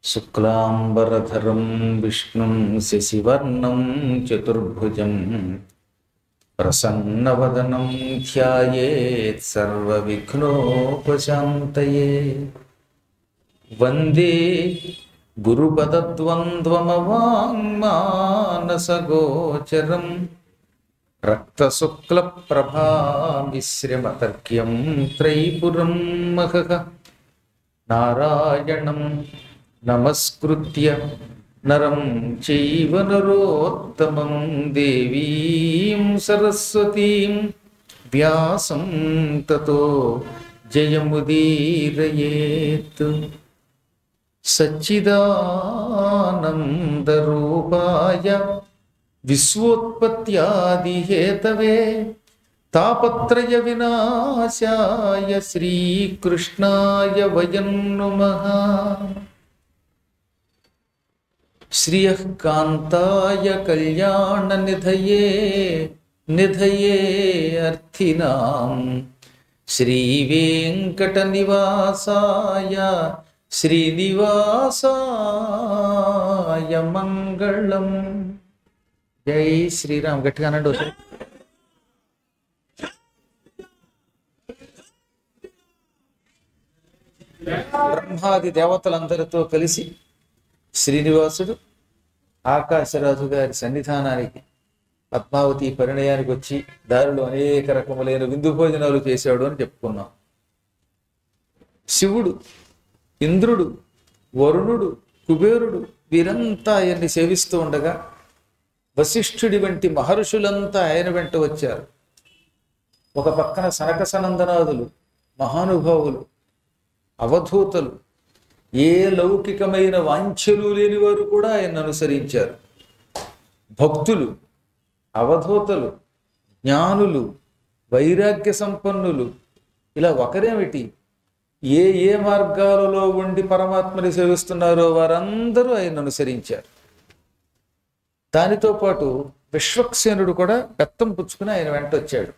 శుక్లాంబరధరం విష్ణుం శశివర్ణం చతుర్భుజం ప్రసన్నవదనం ధ్యాయేత్ సర్వవిఘ్నోపశాంతయే వందే గురుపదద్వంద్వమవాङ्మానసగోచరం రక్తశుక్లప్రభామిశ్రమతర్క్యం త్రైపురం మహః నారాయణం నమస్కృత్య నరం చైవ నరోత్తమం దేవీం సరస్వతీం వ్యాసం తతో జయముదీరయేత్ సచ్చిదానందరూపాయ విశ్వోత్పత్యాదిహేతవే తాపత్రయ వినాశాయ శ్రీకృష్ణాయ వయం నుమః శ్రియః కాంతాయ కళ్యాణ నిధయే నిధయే అర్థినాం శ్రీవేంకట నివాసాయ శ్రీనివాసాయ మంగళం జై శ్రీరామ్ గట్టిగా అనండి ఒకసారి బ్రహ్మాది దేవతలందరితో కలిసి శ్రీనివాసుడు ఆకాశరాజు గారి సన్నిధానానికి పద్మావతి పరిణయానికి వచ్చి దారిలో అనేక రకములైన విందు భోజనాలు చేశాడు అని చెప్పుకున్నాం శివుడు ఇంద్రుడు వరుణుడు కుబేరుడు వీరంతా ఆయన్ని సేవిస్తూ ఉండగా వశిష్ఠుడి వంటి మహర్షులంతా ఆయన వెంట వచ్చారు ఒక పక్కన సనక సనందనాదులు మహానుభావులు అవధూతలు ఏ లౌకికమైన వాంఛలు లేని వారు కూడా ఆయన అనుసరించారు భక్తులు అవధూతలు జ్ఞానులు వైరాగ్య సంపన్నులు ఇలా ఒకరేమిటి ఏ ఏ మార్గాలలో ఉండి పరమాత్మని సేవిస్తున్నారో వారందరూ ఆయన అనుసరించారు దానితో పాటు విశ్వక్సేనుడు కూడా బెత్తం పుచ్చుకుని ఆయన వెంట వచ్చాడు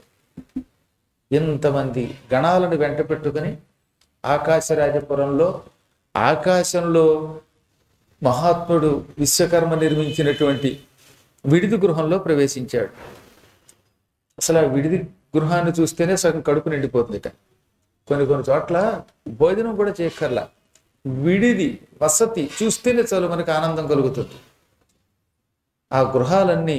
ఇంతమంది గణాలను వెంట పెట్టుకుని ఆకాశరాజపురంలో ఆకాశంలో మహాత్ముడు విశ్వకర్మ నిర్మించినటువంటి విడిది గృహంలో ప్రవేశించాడు అసలు ఆ విడిది గృహాన్ని చూస్తేనే సగం కడుపు నిండిపోతుందిట కొన్ని కొన్ని చోట్ల భోజనం కూడా చేయక్కర్లా విడిది వసతి చూస్తేనే చాలు మనకు ఆనందం కలుగుతుంది ఆ గృహాలన్నీ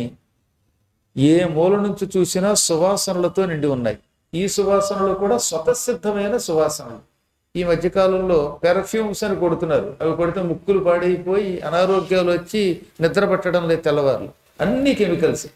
ఏ మూల నుంచి చూసినా సువాసనలతో నిండి ఉన్నాయి ఈ సువాసనలు కూడా స్వతసిద్ధమైన సువాసనలు ఈ మధ్యకాలంలో పెర్ఫ్యూమ్స్ అని కొడుతున్నారు అవి కొడితే ముక్కులు పాడైపోయి అనారోగ్యాలు వచ్చి నిద్ర పట్టడం లేదు తెల్లవారులు అన్ని కెమికల్స్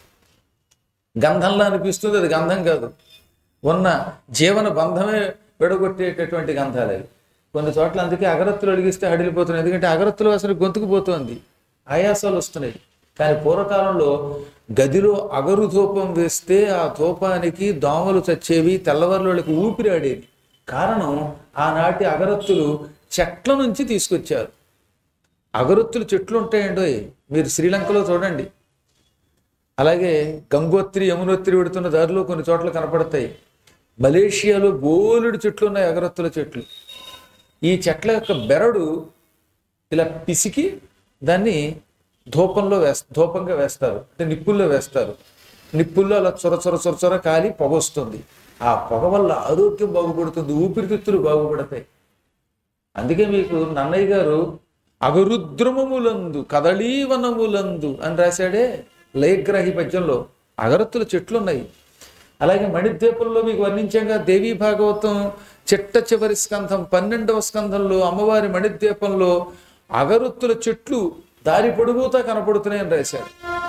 గంధంలా అనిపిస్తుంది అది గంధం కాదు ఉన్న జీవన బంధమే విడగొట్టేటటువంటి గంధాలు అవి కొన్ని చోట్ల అందుకే అగరత్తులు అడిగిస్తే హడిలిపోతున్నాయి ఎందుకంటే అగరత్తులు అసలు గొంతుకుపోతుంది ఆయాసాలు వస్తున్నాయి కానీ పూర్వకాలంలో గదిలో అగరు ధూపం వేస్తే ఆ ధూపానికి దోమలు చచ్చేవి తెల్లవారులకి ఊపిరి ఆడేది కారణం ఆనాటి అగరత్తులు చెట్ల నుంచి తీసుకొచ్చారు అగరొత్తులు చెట్లు ఉంటాయండో మీరు శ్రీలంకలో చూడండి అలాగే గంగోత్రి యమునోత్రి పెడుతున్న దారిలో కొన్ని చోట్ల కనపడతాయి మలేషియాలో బోలెడు చెట్లు ఉన్నాయి అగరత్తుల చెట్లు ఈ చెట్ల యొక్క బెరడు ఇలా పిసికి దాన్ని ధూపంలో వేస్త ధూపంగా వేస్తారు అంటే నిప్పుల్లో వేస్తారు నిప్పుల్లో అలా చొర చొర చొర చొర కాలి పొగ వస్తుంది ఆ పొగ వల్ల ఆరోగ్యం బాగుపడుతుంది ఊపిరితిత్తులు బాగుపడతాయి అందుకే మీకు నన్నయ్య గారు అగరుద్రమములందు కదళీవనములందు అని రాశాడే లయగ్రాహి పద్యంలో అగరత్తుల చెట్లు ఉన్నాయి అలాగే మణిద్వీపంలో మీకు వర్ణించంగా దేవీ భాగవతం చిట్ట చివరి స్కంధం పన్నెండవ స్కంధంలో అమ్మవారి మణిద్వీపంలో అగరొత్తుల చెట్లు దారి పొడుగుతా కనపడుతున్నాయని రాశాడు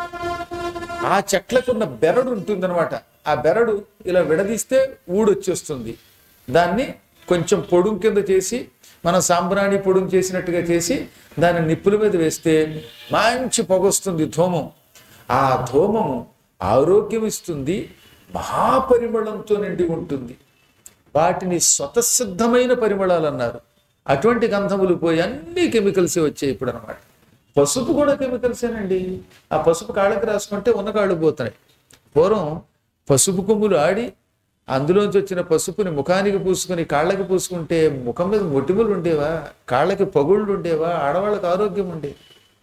ఆ చెట్లకున్న బెరడు ఉంటుందన్నమాట ఆ బెరడు ఇలా విడదీస్తే ఊడొచ్చేస్తుంది దాన్ని కొంచెం పొడుం కింద చేసి మనం సాంబ్రాణి పొడుం చేసినట్టుగా చేసి దాన్ని నిప్పుల మీద వేస్తే మంచి పొగొస్తుంది ధూమం ఆ ధూమము ఆరోగ్యం ఇస్తుంది మహాపరిమళంతో నిండి ఉంటుంది వాటిని స్వతసిద్ధమైన పరిమళాలు అన్నారు అటువంటి గంధములు పోయి అన్ని కెమికల్స్ వచ్చాయి ఇప్పుడు అనమాట పసుపు కూడా కెమికల్సేనండి ఆ పసుపు కాళ్ళకి రాసుకుంటే ఉన్న కాళ్ళు పోతున్నాయి పూర్వం పసుపు కొమ్ములు ఆడి అందులోంచి వచ్చిన పసుపుని ముఖానికి పూసుకుని కాళ్ళకి పూసుకుంటే ముఖం మీద మొటిమలు ఉండేవా కాళ్ళకి పగుళ్ళు ఉండేవా ఆడవాళ్ళకి ఆరోగ్యం ఉండేది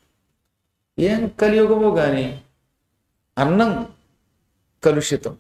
ఏం కలియుగమో కానీ అన్నం కలుషితం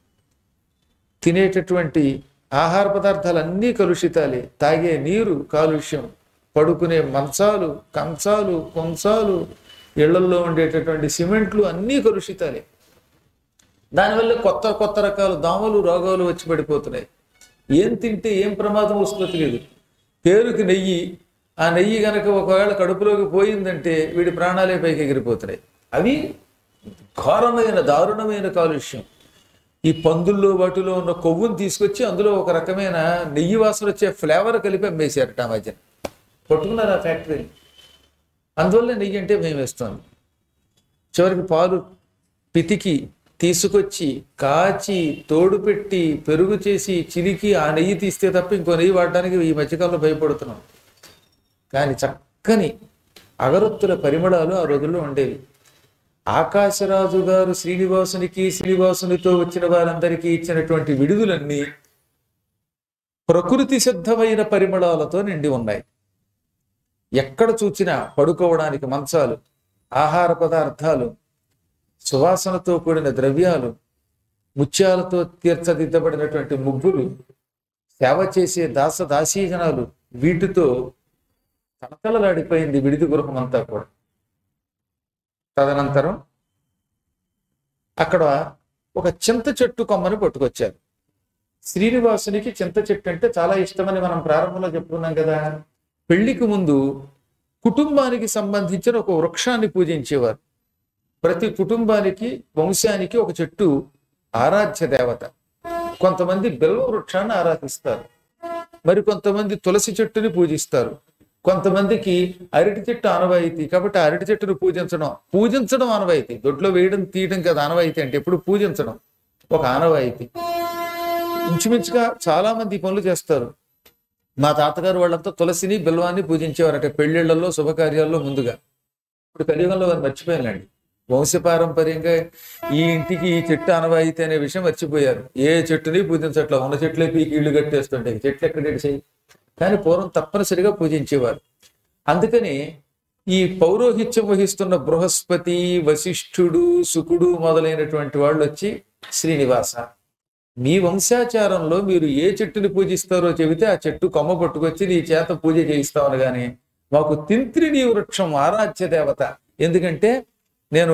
తినేటటువంటి ఆహార పదార్థాలు అన్నీ కలుషితాలే తాగే నీరు కాలుష్యం పడుకునే మంచాలు కంచాలు కొంచాలు ఇళ్లల్లో ఉండేటటువంటి సిమెంట్లు అన్నీ కలుషితాలే దానివల్ల కొత్త కొత్త రకాల దోమలు రోగాలు వచ్చి పడిపోతున్నాయి ఏం తింటే ఏం ప్రమాదం వస్తుందో తెలియదు పేరుకి నెయ్యి ఆ నెయ్యి గనక ఒకవేళ కడుపులోకి పోయిందంటే వీడి ప్రాణాలే పైకి ఎగిరిపోతున్నాయి అవి ఘోరమైన దారుణమైన కాలుష్యం ఈ పందుల్లో వాటిలో ఉన్న కొవ్వుని తీసుకొచ్చి అందులో ఒక రకమైన నెయ్యి వాసన వచ్చే ఫ్లేవర్ కలిపి అమ్మేశారట ఆ మధ్యన పట్టుకున్నారు ఆ ఫ్యాక్టరీని అందువల్ల నెయ్యి అంటే మేము వేస్తాం చివరికి పాలు పితికి తీసుకొచ్చి కాచి తోడు పెట్టి పెరుగు చేసి చిలికి ఆ నెయ్యి తీస్తే తప్ప ఇంకో నెయ్యి వాడడానికి ఈ మధ్యకాలంలో భయపడుతున్నాం కానీ చక్కని అగరొత్తుల పరిమళాలు ఆ రోజుల్లో ఉండేవి ఆకాశరాజు గారు శ్రీనివాసునికి శ్రీనివాసునితో వచ్చిన వారందరికీ ఇచ్చినటువంటి విడుదలన్నీ ప్రకృతి సిద్ధమైన పరిమళాలతో నిండి ఉన్నాయి ఎక్కడ చూచినా పడుకోవడానికి మంచాలు ఆహార పదార్థాలు సువాసనతో కూడిన ద్రవ్యాలు ముత్యాలతో తీర్చదిద్దబడినటువంటి ముగ్గులు సేవ చేసే దాస దాసీజనాలు వీటితో తలతలలాడిపోయింది విడిది గృహం అంతా కూడా తదనంతరం అక్కడ ఒక చింత చెట్టు కొమ్మని పట్టుకొచ్చారు శ్రీనివాసునికి చింత చెట్టు అంటే చాలా ఇష్టమని మనం ప్రారంభంలో చెప్పుకున్నాం కదా పెళ్లికి ముందు కుటుంబానికి సంబంధించిన ఒక వృక్షాన్ని పూజించేవారు ప్రతి కుటుంబానికి వంశానికి ఒక చెట్టు ఆరాధ్య దేవత కొంతమంది బెల్వ వృక్షాన్ని ఆరాధిస్తారు మరి కొంతమంది తులసి చెట్టుని పూజిస్తారు కొంతమందికి అరటి చెట్టు ఆనవాయితీ కాబట్టి ఆ అరటి చెట్టును పూజించడం పూజించడం ఆనవాయితీ దొడ్లో వేయడం తీయడం కదా ఆనవాయితీ అంటే ఎప్పుడు పూజించడం ఒక ఆనవాయితీ ఇంచుమించుగా చాలా మంది ఈ పనులు చేస్తారు మా తాతగారు వాళ్ళంతా తులసిని బిల్వాన్ని పూజించేవారట పెళ్లిళ్లలో శుభకార్యాల్లో ముందుగా ఇప్పుడు కలియుగంలో వారు మర్చిపోయానండి వంశపారంపర్యంగా ఈ ఇంటికి ఈ చెట్టు ఆనవాయితీ అనే విషయం మర్చిపోయారు ఏ చెట్టుని పూజించట్లా ఉన్న చెట్లే పీకి ఇళ్ళు కట్టేస్తుంటాయి చెట్లు ఎక్కడ చేయి కానీ పూర్వం తప్పనిసరిగా పూజించేవారు అందుకని ఈ పౌరోహిత్యం వహిస్తున్న బృహస్పతి వశిష్ఠుడు శుకుడు మొదలైనటువంటి వాళ్ళు వచ్చి శ్రీనివాస మీ వంశాచారంలో మీరు ఏ చెట్టుని పూజిస్తారో చెబితే ఆ చెట్టు కొమ్మ పట్టుకొచ్చి నీ చేత పూజ చేయిస్తామని కానీ మాకు తింత్రిని వృక్షం ఆరాధ్య దేవత ఎందుకంటే నేను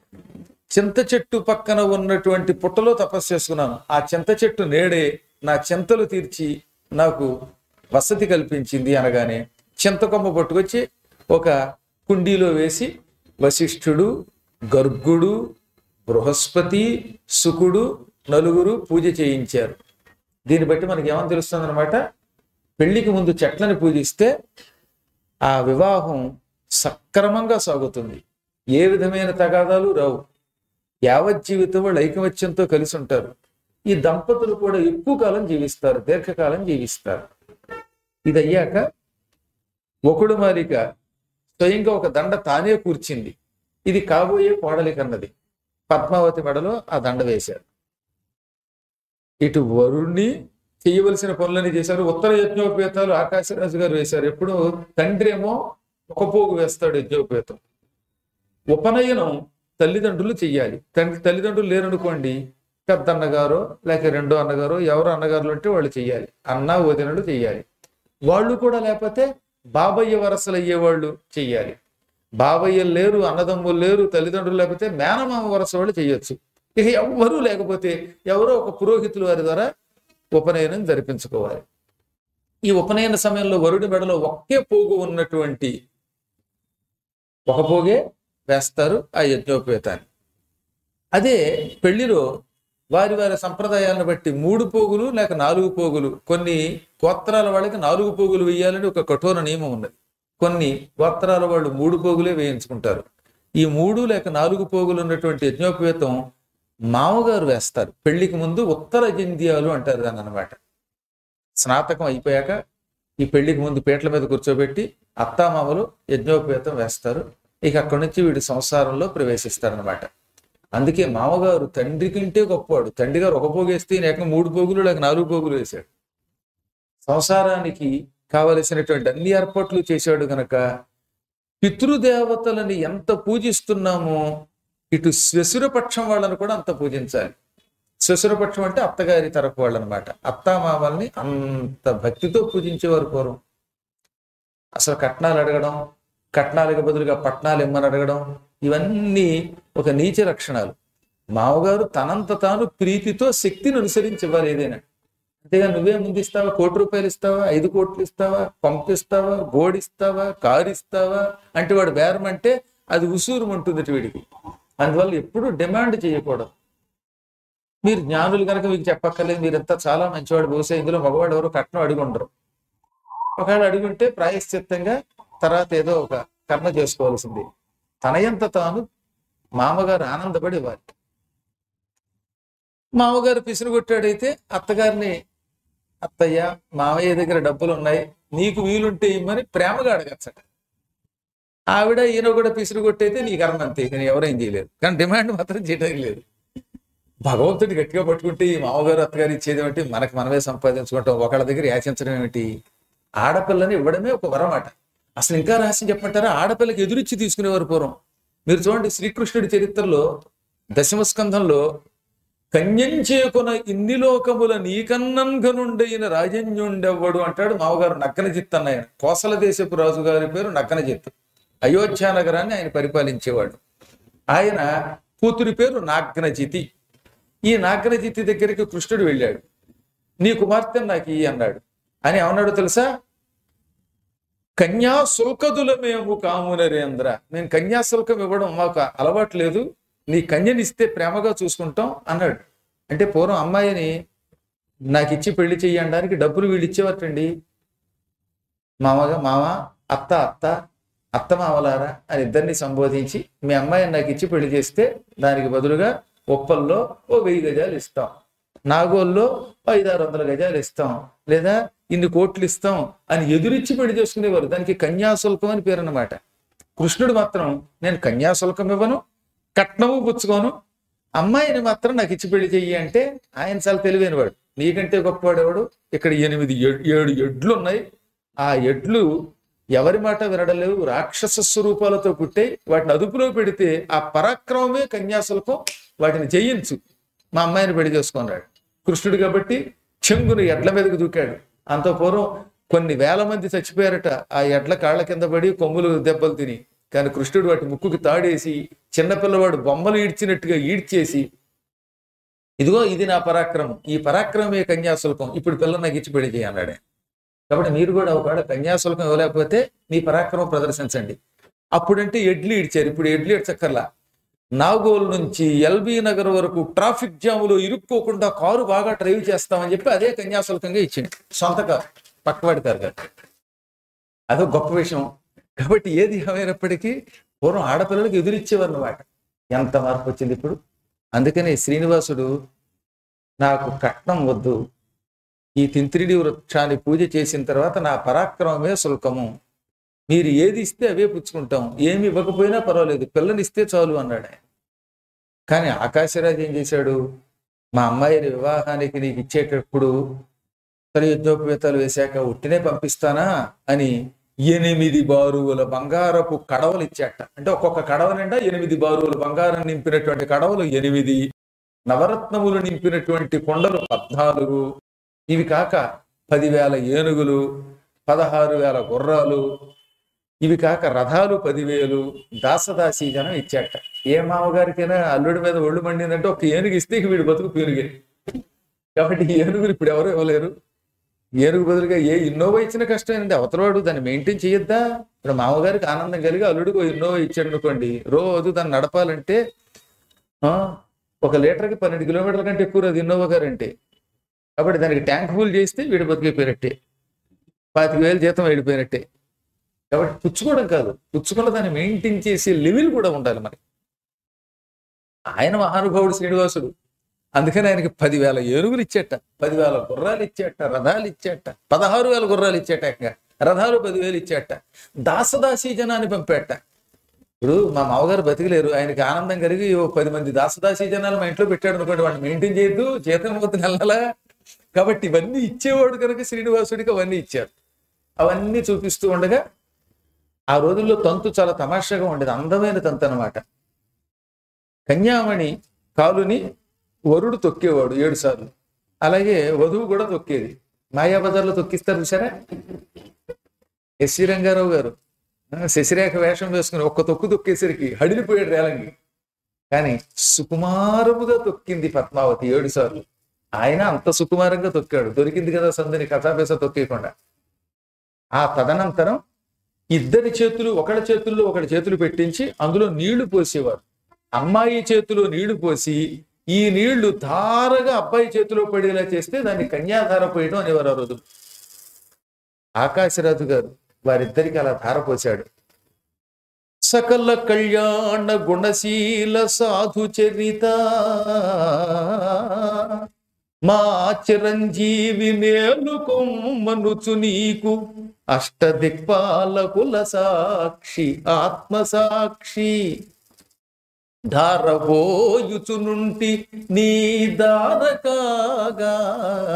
చింత చెట్టు పక్కన ఉన్నటువంటి పుట్టలో తపస్సు చేసుకున్నాను ఆ చింత చెట్టు నేడే నా చింతలు తీర్చి నాకు వసతి కల్పించింది అనగానే చింతకొమ్మ పట్టుకొచ్చి ఒక కుండీలో వేసి వశిష్ఠుడు గర్గుడు బృహస్పతి శుకుడు నలుగురు పూజ చేయించారు దీన్ని బట్టి మనకి ఏమని తెలుస్తుంది అనమాట పెళ్లికి ముందు చెట్లని పూజిస్తే ఆ వివాహం సక్రమంగా సాగుతుంది ఏ విధమైన తగాదాలు రావు యావత్ జీవితం వాళ్ళు ఐకమత్యంతో కలిసి ఉంటారు ఈ దంపతులు కూడా ఎక్కువ కాలం జీవిస్తారు దీర్ఘకాలం జీవిస్తారు ఇది అయ్యాక ఒకడు మాలిక స్వయంగా ఒక దండ తానే కూర్చింది ఇది కాబోయే కోడలి కన్నది పద్మావతి మెడలో ఆ దండ వేశారు ఇటు వరుణ్ణి చేయవలసిన పనులని చేశారు ఉత్తర యజ్ఞోపేతాలు ఆకాశరాజు గారు వేశారు ఎప్పుడు తండ్రి ఏమో ఒక పోగు వేస్తాడు యజ్ఞోపేతం ఉపనయనం తల్లిదండ్రులు చెయ్యాలి తండ్రి తల్లిదండ్రులు లేరనుకోండి పెద్ద అన్నగారో లేక రెండో అన్నగారో ఎవరు అన్నగారులు అంటే వాళ్ళు చెయ్యాలి అన్న వదినలు చెయ్యాలి వాళ్ళు కూడా లేకపోతే బాబయ్య వరసలు అయ్యేవాళ్ళు చెయ్యాలి బాబయ్యలు లేరు అన్నదమ్ములు లేరు తల్లిదండ్రులు లేకపోతే మేనమామ వరస వాళ్ళు చెయ్యొచ్చు ఇక ఎవ్వరూ లేకపోతే ఎవరో ఒక పురోహితులు వారి ద్వారా ఉపనయనం జరిపించుకోవాలి ఈ ఉపనయన సమయంలో వరుడి మెడలో ఒకే పోగు ఉన్నటువంటి ఒక పోగే వేస్తారు ఆ యజ్ఞోపేతాన్ని అదే పెళ్లిలో వారి వారి సంప్రదాయాలను బట్టి మూడు పోగులు లేక నాలుగు పోగులు కొన్ని గోత్రాల వాళ్ళకి నాలుగు పోగులు వేయాలని ఒక కఠోర నియమం ఉన్నది కొన్ని గోత్రాల వాళ్ళు మూడు పోగులే వేయించుకుంటారు ఈ మూడు లేక నాలుగు పోగులు ఉన్నటువంటి యజ్ఞోపేతం మామగారు వేస్తారు పెళ్లికి ముందు ఉత్తర జంధ్యాలు అంటారు దాన్ని అనమాట స్నాతకం అయిపోయాక ఈ పెళ్లికి ముందు పీటల మీద కూర్చోబెట్టి అత్తామామలు యజ్ఞోపేతం వేస్తారు ఇక అక్కడి నుంచి వీడి సంసారంలో ప్రవేశిస్తారనమాట అందుకే మామగారు తండ్రి కంటే గొప్పవాడు తండ్రి గారు ఒక పోగు వేస్తే ఈయన ఏకంగా మూడు పోగులు లేక నాలుగు పోగులు వేశాడు సంసారానికి కావలసినటువంటి అన్ని ఏర్పాట్లు చేశాడు గనక పితృదేవతలని ఎంత పూజిస్తున్నామో ఇటు శ్వశురపక్షం వాళ్ళని కూడా అంత పూజించాలి శ్వశురపక్షం అంటే అత్తగారి తరపు వాళ్ళు అనమాట అత్తామామల్ని అంత భక్తితో పూజించేవారు పూర్వం అసలు కట్నాలు అడగడం కట్నాలకు బదులుగా పట్నాలు ఇమ్మని అడగడం ఇవన్నీ ఒక నీచ లక్షణాలు మామగారు తనంత తాను ప్రీతితో శక్తిని అనుసరించేవారు ఏదైనా అంతేగా నువ్వే ముందు ఇస్తావా కోటి రూపాయలు ఇస్తావా ఐదు కోట్లు ఇస్తావా పంపిస్తావా గోడిస్తావా కారు ఇస్తావా అంటే వాడు బేరం అంటే అది ఉసూరు ఉంటుంది వీడికి అందువల్ల ఎప్పుడూ డిమాండ్ చేయకూడదు మీరు జ్ఞానులు కనుక మీకు చెప్పక్కర్లేదు మీరంతా చాలా మంచివాడు బహుశా ఇందులో మగవాడు ఎవరు కట్నం అడిగి ఉండరు ఒకవేళ అడుగుంటే ప్రాయశ్చిత్తంగా తర్వాత ఏదో ఒక కర్మ చేసుకోవాల్సింది తనయంత తాను మామగారు ఆనందపడి ఇవ్వాలి మామగారు పిసురు కొట్టాడైతే అత్తగారిని అత్తయ్య మామయ్య దగ్గర డబ్బులు ఉన్నాయి నీకు వీలుంటే ఇమ్మని ప్రేమగా అడగచ్చట ఆవిడ ఈయన కూడా పిసురు కొట్టయితే నీ కర్మ అంతే నేను ఎవరేం చేయలేదు కానీ డిమాండ్ మాత్రం చేయడం లేదు భగవంతుడి గట్టిగా పట్టుకుంటే ఈ మామగారు అత్తగారు ఇచ్చేది ఏమిటి మనకు మనమే సంపాదించుకుంటాం ఒకళ్ళ దగ్గర యాచించడం ఏమిటి ఆడపిల్లని ఇవ్వడమే ఒక వరం అట అసలు ఇంకా రహస్యం చెప్పమంటారా ఆడపిల్లకి ఎదురిచ్చి తీసుకునేవారు పూర్వం మీరు చూడండి శ్రీకృష్ణుడి చరిత్రలో దశమస్కంధంలో కన్యంచేకున ఇన్ని లోకముల నీకన్నంఘనుండైన రాజన్యుండెవ్వడు అంటాడు మామగారు నక్కన జిత్ అన్న ఆయన కోసల దేశపు రాజు గారి పేరు నక్కన జిత్ అయోధ్య నగరాన్ని ఆయన పరిపాలించేవాడు ఆయన కూతురి పేరు నాగ్నజితి ఈ నాగ్నజితి దగ్గరికి కృష్ణుడు వెళ్ళాడు నీ కుమార్తె నాకు ఇయ్యి అన్నాడు అని ఏమన్నాడు తెలుసా కన్యా శుల్కదుల మేము కాము నరేంద్ర నేను కన్యా శుల్కం ఇవ్వడం మాకు అలవాటు లేదు నీ కన్యనిస్తే ప్రేమగా చూసుకుంటాం అన్నాడు అంటే పూర్వం అమ్మాయిని నాకు ఇచ్చి పెళ్లి చెయ్యడానికి డబ్బులు వీళ్ళు ఇచ్చేవారటండి మామగా మామ అత్త అత్త అత్త మామలారా అని ఇద్దరిని సంబోధించి మీ అమ్మాయిని నాకు ఇచ్చి పెళ్లి చేస్తే దానికి బదులుగా ఉప్పల్లో ఓ వెయ్యి గజాలు ఇస్తాం నాగోల్లో ఐదారు వందల గజాలు ఇస్తాం లేదా ఇన్ని కోట్లు ఇస్తాం అని ఎదురిచ్చి పెళ్లి చేసుకునేవారు దానికి కన్యాశుల్కం అని పేరు అన్నమాట కృష్ణుడు మాత్రం నేను కన్యాశుల్కం ఇవ్వను కట్నము పుచ్చుకోను అమ్మాయిని మాత్రం నాకు ఇచ్చి పెళ్లి చెయ్యి అంటే ఆయన చాలా తెలివైనవాడు నీకంటే గొప్పవాడు ఎవడు ఇక్కడ ఎనిమిది ఏడు ఏడు ఎడ్లు ఉన్నాయి ఆ ఎడ్లు ఎవరి మాట వినడం లేవు రాక్షస స్వరూపాలతో పుట్టే వాటిని అదుపులో పెడితే ఆ పరాక్రమమే కన్యాశుల్కం వాటిని జయించు మా అమ్మాయిని పెళ్లి చేసుకున్నాడు కృష్ణుడు కాబట్టి చెంగును ఎడ్ల మీదకు దూకాడు అంత పూర్వం కొన్ని వేల మంది చచ్చిపోయారట ఆ ఎడ్ల కాళ్ళ కింద పడి కొమ్ములు దెబ్బలు తిని కానీ కృష్ణుడు వాటి ముక్కుకి తాడేసి చిన్నపిల్లవాడు బొమ్మలు ఈడ్చినట్టుగా ఈడ్చేసి ఇదిగో ఇది నా పరాక్రమం ఈ పరాక్రమే కన్యాశుల్కం ఇప్పుడు పిల్ల నాకు ఇచ్చి పెళ్లి చేయి అన్నాడు ఆయన. కాబట్టి మీరు కూడా ఒకవేళ కన్యాశుల్కం ఇవ్వలేకపోతే మీ పరాక్రమం ప్రదర్శించండి అప్పుడంటే ఎడ్లు ఇడ్చారు ఇప్పుడు ఎడ్లు ఇడ్చక్కర్లా నాగోల్ నుంచి ఎల్బీ నగర్ వరకు ట్రాఫిక్ జాములో ఇరుక్కోకుండా కారు బాగా డ్రైవ్ చేస్తామని చెప్పి అదే కన్యాశుల్కంగా ఇచ్చింది సొంత కారు పక్కవాడి కారు కాదు అదో గొప్ప విషయం కాబట్టి ఏది ఏమైనప్పటికీ పూర్వం ఆడపిల్లలకు ఎదురిచ్చేవారు అన్నమాట ఎంత మార్పు వచ్చింది ఇప్పుడు అందుకని శ్రీనివాసుడు నాకు కట్నం వద్దు ఈ తింత్రిడి వృక్షాన్ని పూజ చేసిన తర్వాత నా పరాక్రమమే శుల్కము మీరు ఏది ఇస్తే అవే పుచ్చుకుంటాం ఏమి ఇవ్వకపోయినా పర్వాలేదు పిల్లనిస్తే చాలు అన్నాడు ఆయన కానీ ఆకాశరాజు ఏం చేశాడు మా అమ్మాయిని వివాహానికి నీకు ఇచ్చేటప్పుడు సరే యజ్ఞోపవేతాలు వేశాక ఉట్టినే పంపిస్తానా అని ఎనిమిది బారువుల బంగారపు కడవలు ఇచ్చాట అంటే ఒక్కొక్క కడవ నిండా ఎనిమిది బారువుల బంగారం నింపినటువంటి కడవలు ఎనిమిది నవరత్నములు నింపినటువంటి కొండలు పద్నాలుగు ఇవి కాక పదివేల ఏనుగులు పదహారు వేల గుర్రాలు ఇవి కాక రథాలు పదివేలు దాసదాసీ జనం ఇచ్చాట ఏ మామగారికైనా అల్లుడి మీద ఒళ్ళు మండిందంటే ఒక ఏనుగు ఇస్తే ఇక వీడి బతుకు పీనుగే కాబట్టి ఈ ఏనుగులు ఇప్పుడు ఎవరు ఇవ్వలేరు ఏనుగు బదులుగా ఏ ఇన్నోవా ఇచ్చిన కష్టమేనండి అవతలవాడు దాన్ని మెయింటైన్ చేయొద్దా ఇప్పుడు మామగారికి ఆనందం కలిగి అల్లుడికి ఓ ఇన్నోవా ఇచ్చాడు అనుకోండి రోజు దాన్ని నడపాలంటే ఆ, ఒక లీటర్కి పన్నెండు కిలోమీటర్ల కంటే ఎక్కువ అది ఇన్నోవా గారు అంటే కాబట్టి దానికి ట్యాంక్ ఫుల్ చేస్తే వీడి బతికిపోయినట్టే పాతిక వేలు జీతం వెళ్ళిపోయినట్టే కాబట్టి పుచ్చుకోవడం కాదు పుచ్చుకున్న దాన్ని మెయింటైన్ చేసే లెవెల్ కూడా ఉండాలి మరి ఆయన మహానుభావుడు శ్రీనివాసుడు అందుకని ఆయనకి పదివేల ఏనుగులు ఇచ్చేట పదివేల గుర్రాలు ఇచ్చేట రథాలు ఇచ్చేట పదహారు వేల గుర్రాలు ఇచ్చేట ఇంకా రథాలు పదివేలు ఇచ్చేట దాసదాసీ జనాన్ని పంపేట ఇప్పుడు మా మామగారు బతికలేరు ఆయనకి ఆనందం కలిగి ఓ పది మంది దాసదాసీ జనాలు మా ఇంట్లో పెట్టాడు అనుకోండి వాడిని మెయింటైన్ చేయొద్దు జీతం పోతే నెలలా కాబట్టి ఇవన్నీ ఇచ్చేవాడు కనుక శ్రీనివాసుడికి అవన్నీ ఇచ్చాడు అవన్నీ చూపిస్తూ ఉండగా ఆ రోజుల్లో తంతు చాలా తమాషాగా ఉండేది అందమైన తంతు అనమాట కన్యామణి కాలుని వరుడు తొక్కేవాడు ఏడు సార్లు అలాగే వధువు కూడా తొక్కేది మాయాబజార్లో తొక్కిస్తారు చూసారా ఎస్సి రంగారావు గారు ఆ, శశిరేఖ వేషం వేసుకుని ఒక్క తొక్కు తొక్కేసరికి హడిలిపోయాడు రేలంగి కానీ సుకుమారముగా తొక్కింది పద్మావతి ఏడు సార్లు ఆయన అంత సుకుమారంగా తొక్కాడు దొరికింది కదా సందని కథాపేస తొక్కేయకుండా ఆ తదనంతరం ఇద్దరి చేతులు ఒకళ్ళ చేతుల్లో ఒకళ్ళ చేతులు పెట్టించి అందులో నీళ్లు పోసేవారు అమ్మాయి చేతిలో నీళ్లు పోసి ఈ నీళ్లు ధారగా అబ్బాయి చేతిలో పడేలా చేస్తే దాన్ని కన్యాధార పోయడం అనేవారు ఆ రోజు ఆకాశరాజు గారు వారిద్దరికి అలా ధార పోశాడు సకల కళ్యాణ గుణశీల సాధు చరిత మా చిరంజీవి మేలుకొమ్మనుచు నీకు అష్టదిక్పాలకుల సాక్షి ఆత్మ సాక్షి ధారబోయుచునుంటి నీ దారకాగా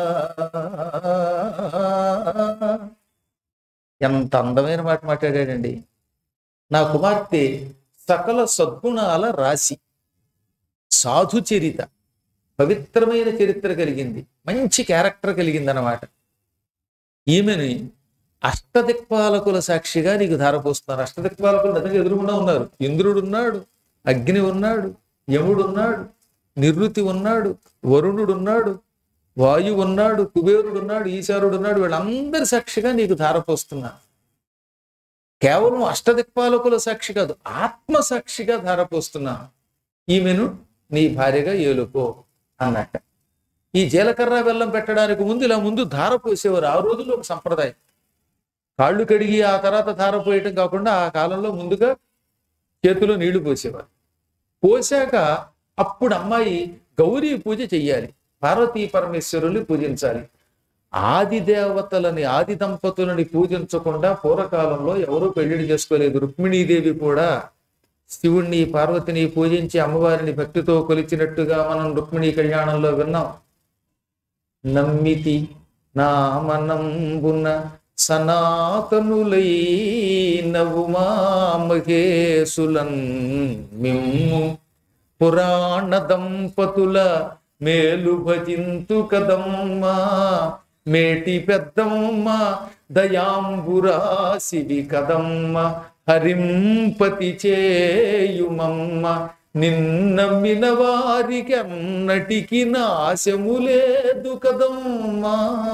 ఎంత అందమైన మాట మాట్లాడాడండి నా కుమార్తె సకల సద్గుణాల రాశి సాధు చరిత పవిత్రమైన చరిత్ర కలిగింది మంచి క్యారెక్టర్ కలిగింది అన్నమాట ఈమెని అష్టదిక్పాలకుల సాక్షిగా నీకు ధారపోస్తున్నారు అష్టదిక్పాలకులు నిజంగా ఎదురుగుండా ఉన్నారు ఇంద్రుడు ఉన్నాడు అగ్ని ఉన్నాడు యముడు ఉన్నాడు నివృత్తి ఉన్నాడు వరుణుడు ఉన్నాడు వాయువు ఉన్నాడు కుబేరుడు ఉన్నాడు ఈశారుడు ఉన్నాడు వీళ్ళందరి సాక్షిగా నీకు ధారపోస్తున్నా కేవలం అష్టదిక్పాలకుల సాక్షి కాదు ఆత్మ సాక్షిగా ధారపోస్తున్నా ఈమెను నీ భార్యగా ఏలుకో అన్నట్ట ఈ జీలకర్ర బెల్లం పెట్టడానికి ముందు ఇలా ముందు ధార పోసేవారు ఆ రోజుల్లో ఒక సంప్రదాయం కాళ్ళు కడిగి ఆ తర్వాత ధార పోయటం కాకుండా ఆ కాలంలో ముందుగా చేతిలో నీళ్లు పోసేవారు పోసాక అప్పుడు అమ్మాయి గౌరీ పూజ చెయ్యాలి పార్వతీ పరమేశ్వరుల్ని పూజించాలి ఆది దేవతలని ఆది దంపతులని పూజించకుండా పూర్వకాలంలో ఎవరూ పెళ్లిడి చేసుకోలేదు రుక్మిణీదేవి కూడా శివుణ్ణి పార్వతిని పూజించి అమ్మవారిని భక్తితో కొలిచినట్టుగా మనం రుక్మిణీ కళ్యాణంలో విన్నాం నమ్మితి నామనంబున సనాతనులై నవుమా మహేశులన్ మిమ్ము పురాణ దంపతుల మేలు భజింతు కదమ్మా మేటి పెద్దమ్మ దయాంబురాశివి కదమ్మ హరింపతి చేయుమమ్మ నిన్నమ్మిన వారికి అన్నటికి నాశము లేదు కదమ్మా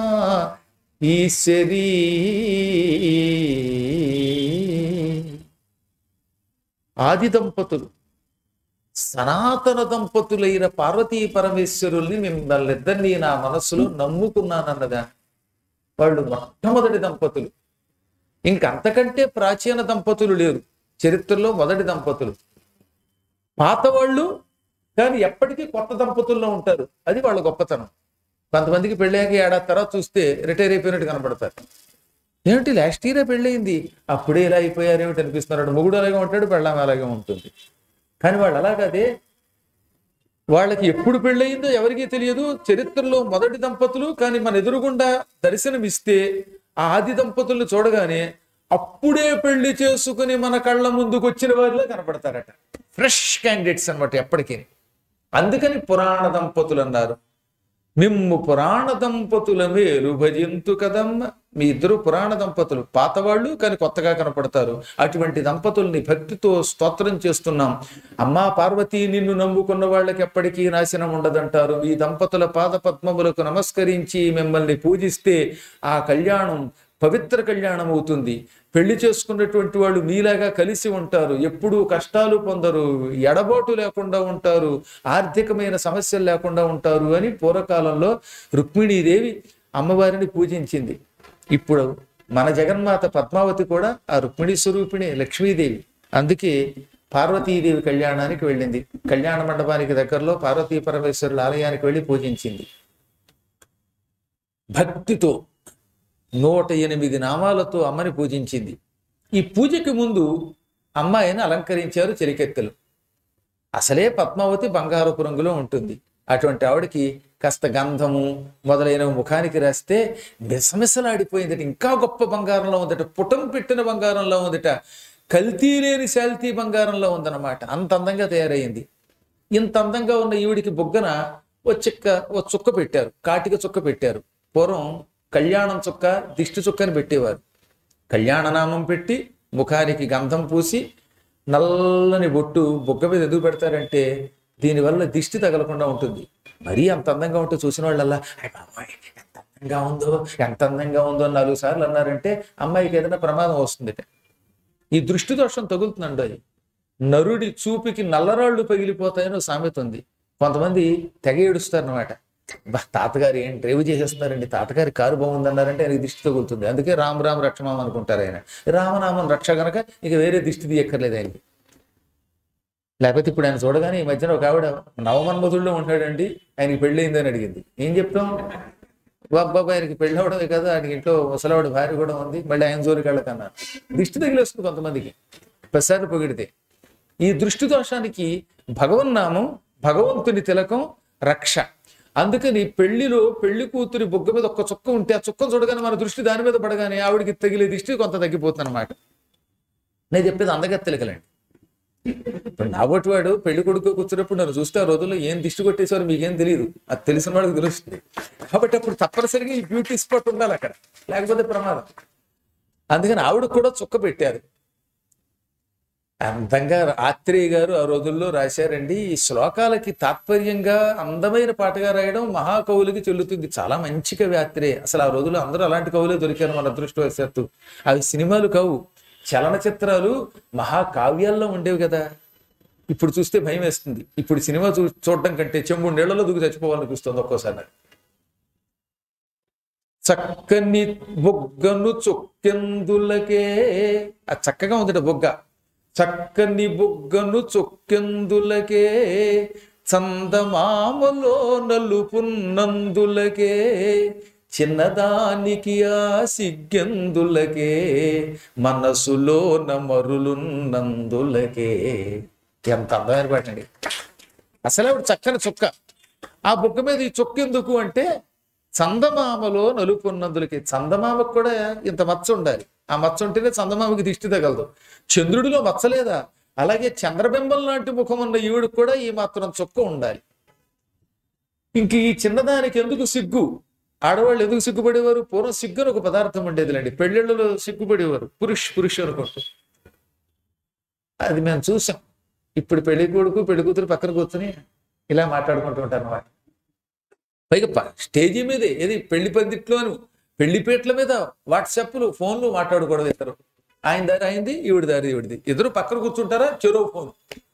ఈశ్వరీ ఆది దంపతులు సనాతన దంపతులైన పార్వతీ పరమేశ్వరుల్ని మిమ్మల్ని ఇద్దరిని నా మనస్సులో నమ్ముకున్నానన్నదా వాళ్ళు మొట్టమొదటి దంపతులు ఇంకంతకంటే ప్రాచీన దంపతులు లేరు చరిత్రలో మొదటి దంపతులు పాత వాళ్ళు కానీ ఎప్పటికీ కొత్త దంపతుల్లో ఉంటారు అది వాళ్ళ గొప్పతనం కొంతమందికి పెళ్ళాక ఏడాది తర్వాత చూస్తే రిటైర్ అయిపోయినట్టు కనపడతారు ఏమిటి లాస్ట్ ఇయరే పెళ్ళయింది అప్పుడే ఇలా అయిపోయారు ఏమిటి అనిపిస్తున్నాడు మొగుడు అలాగే ఉంటాడు పెళ్ళాం అలాగే ఉంటుంది కానీ వాళ్ళు అలాగదే వాళ్ళకి ఎప్పుడు పెళ్ళయిందో ఎవరికీ తెలియదు చరిత్రలో మొదటి దంపతులు కానీ మన ఎదురుగుండా దర్శనమిస్తే ఆ ఆది దంపతులను చూడగానే అప్పుడే పెళ్లి చేసుకుని మన కళ్ళ ముందుకు వచ్చిన వారిలో కనపడతారట ఫ్రెష్ క్యాండిడేట్స్ అన్నమాట ఎప్పటికీ అందుకని పురాణ దంపతులు అన్నారు మిమ్ము పురాణ దంపతుల మేలు భజింతు కదమ్మ మీ ఇద్దరు పురాణ దంపతులు పాతవాళ్ళు కానీ కొత్తగా కనపడతారు అటువంటి దంపతుల్ని భక్తితో స్తోత్రం చేస్తున్నాం అమ్మా పార్వతి నిన్ను నమ్ముకున్న వాళ్ళకి ఎప్పటికీ నాశనం ఉండదంటారు ఈ దంపతుల పాద పద్మములకు నమస్కరించి మిమ్మల్ని పూజిస్తే ఆ కళ్యాణం పవిత్ర కళ్యాణం అవుతుంది పెళ్లి చేసుకున్నటువంటి వాళ్ళు మీలాగా కలిసి ఉంటారు ఎప్పుడూ కష్టాలు పొందరు ఎడబాటు లేకుండా ఉంటారు ఆర్థికమైన సమస్యలు లేకుండా ఉంటారు అని పూర్వకాలంలో రుక్మిణీదేవి అమ్మవారిని పూజించింది ఇప్పుడు మన జగన్మాత పద్మావతి కూడా ఆ రుక్మిణీ స్వరూపిణి లక్ష్మీదేవి అందుకే పార్వతీదేవి కళ్యాణానికి వెళ్ళింది కళ్యాణ మండపానికి దగ్గరలో పార్వతీ పరమేశ్వరుల ఆలయానికి వెళ్ళి పూజించింది భక్తితో నూట ఎనిమిది నామాలతో అమ్మని పూజించింది ఈ పూజకి ముందు అమ్మాయిని అలంకరించారు చెలికెత్తెలు అసలే పద్మావతి బంగారపు రంగులో ఉంటుంది అటువంటి ఆవిడకి కాస్త గంధము మొదలైన ముఖానికి రాస్తే మిసమిసలాడిపోయిందట ఇంకా గొప్ప బంగారంలో ఉందట పుటం పెట్టిన బంగారంలో ఉందట కల్తీ లేని శాల్తీ బంగారంలో ఉందన్నమాట అంత అందంగా తయారైంది ఇంత అందంగా ఉన్న ఈవిడికి బొగ్గన ఓ చిక్క ఓ చుక్క పెట్టారు కాటిక చుక్క పెట్టారు పూర్వం కళ్యాణం చుక్క దిష్టి చుక్కని పెట్టేవారు కళ్యాణనామం పెట్టి ముఖానికి గంధం పూసి నల్లని బొట్టు బొగ్గ మీద ఎందుకు పెడతారంటే దీనివల్ల దిష్టి తగలకుండా ఉంటుంది మరీ అంత అందంగా ఉంటే చూసిన వాళ్ళల్లా "అయ్ బాబోయ్, ఎంత అందంగా ఉందో ఎంత అందంగా ఉందో అని నాలుగు సార్లు అన్నారంటే అమ్మాయికి ఏదైనా ప్రమాదం వస్తుందిట ఈ దృష్టి దోషం తగులుతుందండి అది నరుడి చూపుకి నల్లరాళ్ళు పగిలిపోతాయని ఒక సామెత ఉంది కొంతమంది తెగ ఏడుస్తారనమాట బా తాతగారు ఏం డ్రైవ్ చేసేస్తున్నారండి తాతగారి కారు బాగుందన్నారంటే ఆయనకి దిష్టి తగులుతుంది అందుకే రామ్ రామ్ రక్షమాం అనుకుంటారు ఆయన రామనామం రక్ష గనక ఇక వేరే దిష్టి తీయక్కర్లేదు ఆయనకి లేకపోతే ఇప్పుడు ఆయన చూడగానే ఈ మధ్యన ఒక ఆవిడ నవమన్మధుల్లో ఉంటాడండి ఆయనకి పెళ్ళయిందని అడిగింది ఏం చెప్తాం బాబా ఆయనకి పెళ్ళి అవడమే కదా ఆయనకి ఇంట్లో ముసలావిడ భార్య కూడా ఉంది మళ్ళీ ఆయన జోలికి వెళ్ళకన్నా దిష్టి తగిలేస్తుంది కొంతమందికి ప్రసాద పొగిడితే ఈ దృష్టి దోషానికి భగవన్నామం భగవంతుని తిలకం రక్ష అందుకని పెళ్లిలో పెళ్లి కూతురి బొగ్గ మీద ఒక్క చుక్క ఉంటే ఆ చుక్కను చూడగానే మన దృష్టి దాని మీద పడగానే ఆవిడికి తగిలే దిష్టి కొంత తగ్గిపోతుంది అనమాట నేను చెప్పేది అందగత్తెలకలండి ఇప్పుడు నాబోటి వాడు పెళ్లి కొడుకు కూర్చున్నప్పుడు నన్ను చూస్తే ఆ రోజుల్లో ఏం దిష్టి కొట్టేసారో మీకేం తెలియదు అది తెలిసిన వాడికి తెలుస్తుంది కాబట్టి అప్పుడు తప్పనిసరిగా ఈ బ్యూటీ స్పాట్ ఉండాలి అక్కడ లేకపోతే ప్రమాదం అందుకని ఆవిడ కూడా చుక్క పెట్టారు అందంగా ఆత్రేయ గారు ఆ రోజుల్లో రాశారండి ఈ శ్లోకాలకి తాత్పర్యంగా అందమైన పాటగా రాయడం మహాకవులకి చెల్లుతుంది చాలా మంచి కవి ఆత్రేయ అసలు ఆ రోజుల్లో అందరూ అలాంటి కవులే దొరికారు మన అదృష్టవశాత్తు అవి సినిమాలు కావు చలనచిత్రాలు మహాకావ్యాల్లో ఉండేవి కదా ఇప్పుడు చూస్తే భయం వేస్తుంది ఇప్పుడు సినిమా చూ చూడడం కంటే చెంబు నీళ్లలో దూకి చచ్చిపోవాలనిపిస్తుంది ఒక్కోసారి నాకు. చక్కని బొగ్గను చొక్కెందులకే ఆ చక్కగా ఉందట బొగ్గ చక్కని బొగ్గను చొక్కెందులకే చందమామలో నలుపున్నందులకే చిన్నదానికి ఆ సిగ్గెందులకే మనసులో నమరులున్నందులకే ఎంత అందమైన పాటండి అసలు ఆవిడ చక్కని చుక్క ఆ బుగ్గ మీద ఈ చుక్క ఎందుకు అంటే చందమామలో నలుపున్నందులకి చందమామకు కూడా ఇంత మచ్చ ఉండాలి ఆ మచ్చ ఉంటేనే చందమామకి దిష్టి తగలదు చంద్రుడిలో మచ్చలేదా అలాగే చంద్రబింబం లాంటి ముఖం ఉన్న ఈవిడికి కూడా ఈ మాత్రం చుక్క ఉండాలి ఇంక ఈ చిన్నదానికి ఎందుకు సిగ్గు ఆడవాళ్ళు ఎందుకు సిగ్గుపడేవారు పూర్వం సిగ్గు అని ఒక పదార్థం ఉండేదిలేండి పెళ్ళిళ్ళలో సిగ్గుపడేవారు పురుష్ పురుష్ అనుకుంటూ అది మేము చూసాం ఇప్పుడు పెళ్లి కొడుకు పెళ్లి కూతురు పక్కన కూర్చొని ఇలా మాట్లాడుకుంటూ ఉంటారు అన్నమాట పైగా ప- స్టేజీ మీదే ఏది పెళ్లి పందిట్లోను పెళ్లిపేట్ల మీద వాట్సాప్లు ఫోన్లు మాట్లాడుకోవడం ఇద్దరు ఆయన దారి అయింది ఈవిడి దారి ఈవిడిది ఇద్దరు పక్కన కూర్చుంటారా చెరో ఫోన్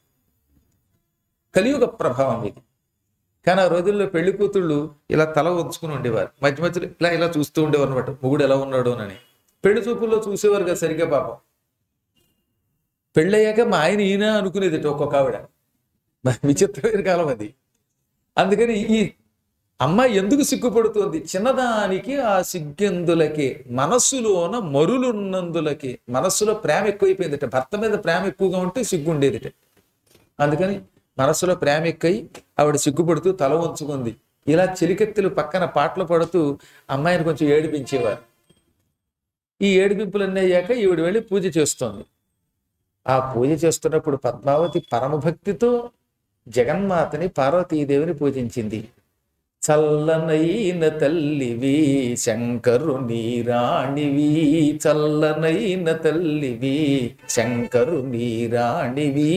కలియుగ ప్రభావం ఇది కానీ ఆ రోజుల్లో పెళ్లి కూతుళ్ళు ఇలా తల వంచుకుని ఉండేవారు మధ్య మధ్యలో ఇలా ఇలా చూస్తూ ఉండేవారు అనమాట మొగుడు ఎలా ఉన్నాడు అని పెళ్లి చూపుల్లో చూసేవారు కదా సరిగ్గా పాపం పెళ్ళయ్యాక మా ఆయన ఈయన అనుకునేది ఒక్కొక్క ఆవిడ మరి విచిత్రమైన కాలం అది అందుకని ఈ అమ్మాయి ఎందుకు సిగ్గుపడుతోంది చిన్నదానికి ఆ సిగ్గెందులకి మనస్సులోన మరులున్నందులకి మనస్సులో ప్రేమ ఎక్కువైపోయిందిట భర్త మీద ప్రేమ ఎక్కువగా ఉంటే సిగ్గు ఉండేదిట అందుకని మనస్సులో ప్రేమ ఎక్కువై ఆవిడ సిగ్గుపడుతూ తల వంచుకుంది ఇలా చిలికెత్తులు పక్కన పాటలు పడుతూ అమ్మాయిని కొంచెం ఏడిపించేవారు ఈ ఏడిపింపులన్నీ అయ్యాక ఈవిడ వెళ్ళి పూజ చేస్తోంది ఆ పూజ చేస్తున్నప్పుడు పద్మావతి పరమభక్తితో జగన్మాతని పార్వతీదేవిని పూజించింది చల్లనైన తల్లివి శంకరుని రాణివి చల్లనైన తల్లివి శంకరుని రాణివి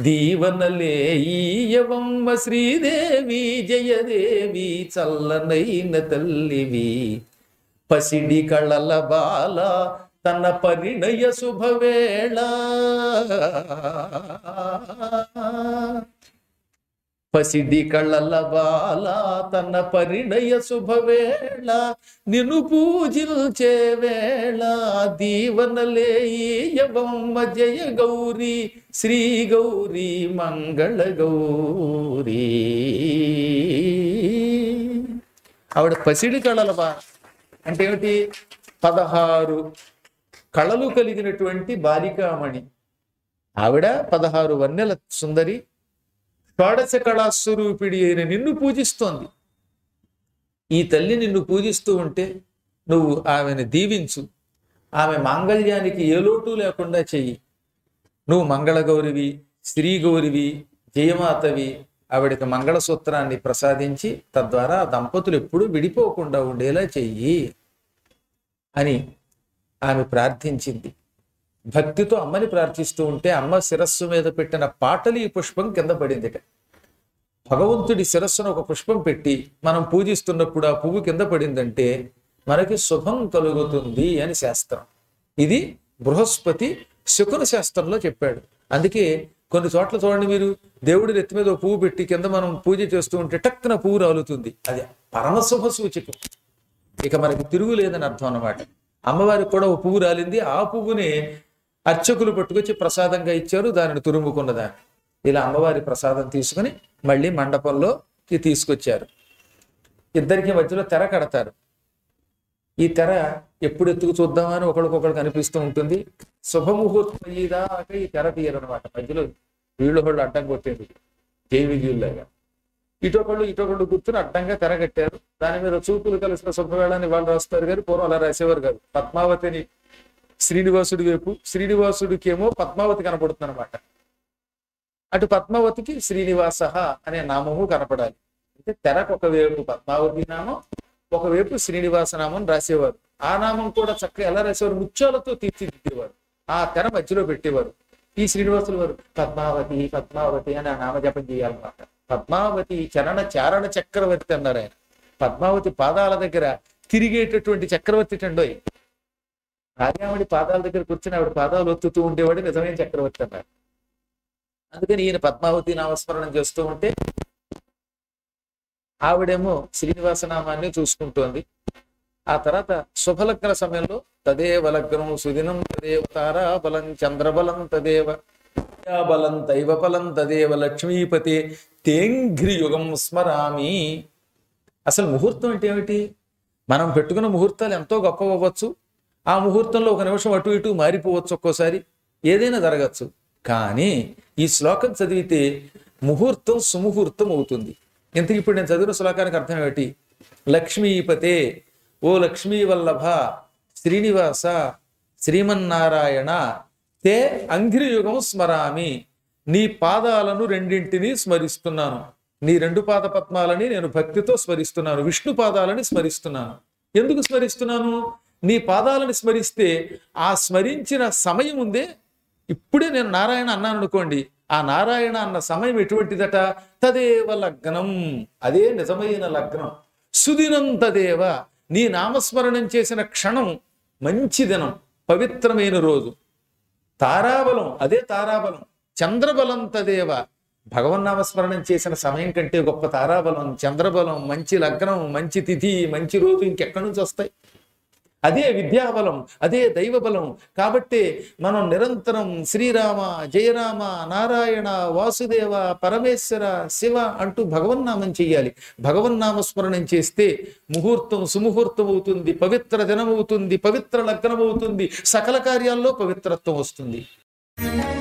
దీవనలేయవమ్మ శ్రీదేవి జయదేవి చల్లనైన తల్లివి పసిడి కళల బాల తన పరిణయ శుభవేళ పసిడి కళ్ళల బాల తన పరిణయ శుభవేళ నిన్ను పూజిల్చే వేళ దీవనలేయవమ్మ జయ గౌరీ శ్రీ గౌరీ మంగళ గౌరీ ఆవిడ పసిడి కళల బా అంటే ఏమిటి పదహారు కళలు కలిగినటువంటి బాలికామణి ఆవిడ పదహారు వన్నెల సుందరి షోడశ కళాస్వరూపిడి అయిన నిన్ను పూజిస్తోంది ఈ తల్లి నిన్ను పూజిస్తూ ఉంటే నువ్వు ఆమెను దీవించు ఆమె మాంగళ్యానికి ఏ లోటు లేకుండా చెయ్యి నువ్వు మంగళగౌరివి శ్రీ గౌరివి జయమాతవి ఆవిడకి మంగళసూత్రాన్ని ప్రసాదించి తద్వారా ఆ దంపతులు ఎప్పుడూ విడిపోకుండా ఉండేలా చెయ్యి అని ఆమె ప్రార్థించింది భక్తితో అమ్మని ప్రార్థిస్తూ ఉంటే అమ్మ శిరస్సు మీద పెట్టిన పాటలి పుష్పం కింద పడిందిట భగవంతుడి శిరస్సును ఒక పుష్పం పెట్టి మనం పూజిస్తున్నప్పుడు ఆ పువ్వు కింద పడిందంటే మనకి శుభం కలుగుతుంది అని శాస్త్రం ఇది బృహస్పతి శకున శాస్త్రంలో చెప్పాడు అందుకే కొన్ని చోట్ల చూడండి మీరు దేవుడి నెత్తి మీద ఒక పువ్వు పెట్టి కింద మనం పూజ చేస్తూ ఉంటే టక్కున పువ్వు రాలుతుంది అది పరమశుభ సూచకం ఇక మనకి తిరుగులేదని అర్థం అన్నమాట అమ్మవారికి కూడా ఒక పువ్వు రాలింది ఆ పువ్వుని అర్చకులు పట్టుకొచ్చి ప్రసాదంగా ఇచ్చారు దానిని తురుముకున్నదాన్ని ఇలా అమ్మవారి ప్రసాదం తీసుకుని మళ్ళీ మండపంలోకి తీసుకొచ్చారు ఇద్దరికి మధ్యలో తెర కడతారు ఈ తెర ఎప్పుడు ఎత్తుకు చూద్దామని ఒకరికొకరికి అనిపిస్తూ ఉంటుంది శుభముహూర్తం అయ్యేదాకా ఈ తెర తీయరనమాట మధ్యలో వీళ్ళు వాళ్ళు అడ్డం కొట్టేది జైవిజీల్లాగా ఇటొకళ్ళు ఇటొకళ్ళు కూర్చుని అడ్డంగా తెర కట్టారు దాని మీద చూపులు కలిసిన శుభవేళని వాళ్ళు రాస్తారు కానీ పూర్వం అలా రాసేవారు కాదు పద్మావతిని శ్రీనివాసుడి వైపు శ్రీనివాసుడికేమో పద్మావతి కనపడుతుంది అనమాట అటు పద్మావతికి శ్రీనివాస అనే నామము కనపడాలి అంటే తెరకు ఒకవైపు పద్మావతి నామం ఒకవైపు శ్రీనివాస నామం రాసేవారు ఆ నామం కూడా చక్కగా ఎలా రాసేవారు ముత్యాలతో తీర్చిదిద్దేవారు ఆ తెర మధ్యలో పెట్టేవారు ఈ శ్రీనివాసులు వారు పద్మావతి పద్మావతి అని ఆ నామజపం చేయాలన్నమాట పద్మావతి చరణ చారణ చక్రవర్తి అన్నారు ఆయన పద్మావతి పాదాల దగ్గర తిరిగేటటువంటి చక్రవర్తి టండోయ్ రాజామణి పాదాల దగ్గర కూర్చుని ఆవిడ పాదాలు ఒత్తుతూ ఉండేవాడు నిజమైన చక్రవర్తి అన్నారు అందుకని ఈయన పద్మావతి నామస్మరణం చేస్తూ ఉంటే ఆవిడేమో శ్రీనివాస నామాన్ని చూసుకుంటోంది ఆ తర్వాత శుభలగ్న సమయంలో తదేవ లగ్నం సుదినం తదేవ తారా బలం చంద్రబలం తదేవ బలం దైవ బలం తదేవ లక్ష్మీపతి తేంఘ్రి యుగం స్మరామి అసలు ముహూర్తం అంటే ఏమిటి మనం పెట్టుకున్న ముహూర్తాలు ఎంతో గొప్ప అవ్వచ్చు ఆ ముహూర్తంలో ఒక నిమిషం అటు ఇటు మారిపోవచ్చు ఒక్కోసారి ఏదైనా జరగచ్చు కానీ ఈ శ్లోకం చదివితే ముహూర్తం సుముహూర్తం అవుతుంది ఇంతకు ఇప్పుడు నేను చదివిన శ్లోకానికి అర్థం ఏమిటి లక్ష్మీపతే ఓ లక్ష్మీ వల్లభ శ్రీనివాస శ్రీమన్నారాయణ తే అంఘ్రియుగం స్మరామి నీ పాదాలను రెండింటినీ స్మరిస్తున్నాను నీ రెండు పాద పద్మాలని నేను భక్తితో స్మరిస్తున్నాను విష్ణు పాదాలని స్మరిస్తున్నాను ఎందుకు స్మరిస్తున్నాను నీ పాదాలని స్మరిస్తే ఆ స్మరించిన సమయం ఉందే ఇప్పుడే నేను నారాయణ అన్నాను అనుకోండి ఆ నారాయణ అన్న సమయం ఎటువంటిదట తదేవ లగ్నం అదే నిజమైన లగ్నం సుదినం తదేవ నీ నామస్మరణం చేసిన క్షణం మంచి దినం పవిత్రమైన రోజు తారాబలం అదే తారాబలం చంద్రబలం తదేవ భగవన్నామస్మరణం చేసిన సమయం కంటే గొప్ప తారాబలం చంద్రబలం మంచి లగ్నం మంచి తిథి మంచి రోజు ఇంకెక్కడి నుంచి వస్తాయి అదే విద్యాబలం అదే దైవబలం కాబట్టి మనం నిరంతరం శ్రీరామ జయరామ నారాయణ వాసుదేవ పరమేశ్వర శివ అంటూ భగవన్నామం చెయ్యాలి భగవన్నామస్మరణం చేస్తే ముహూర్తం సుముహూర్తం అవుతుంది పవిత్ర దినం అవుతుంది పవిత్ర లగ్నం అవుతుంది సకల కార్యాల్లో పవిత్రత్వం వస్తుంది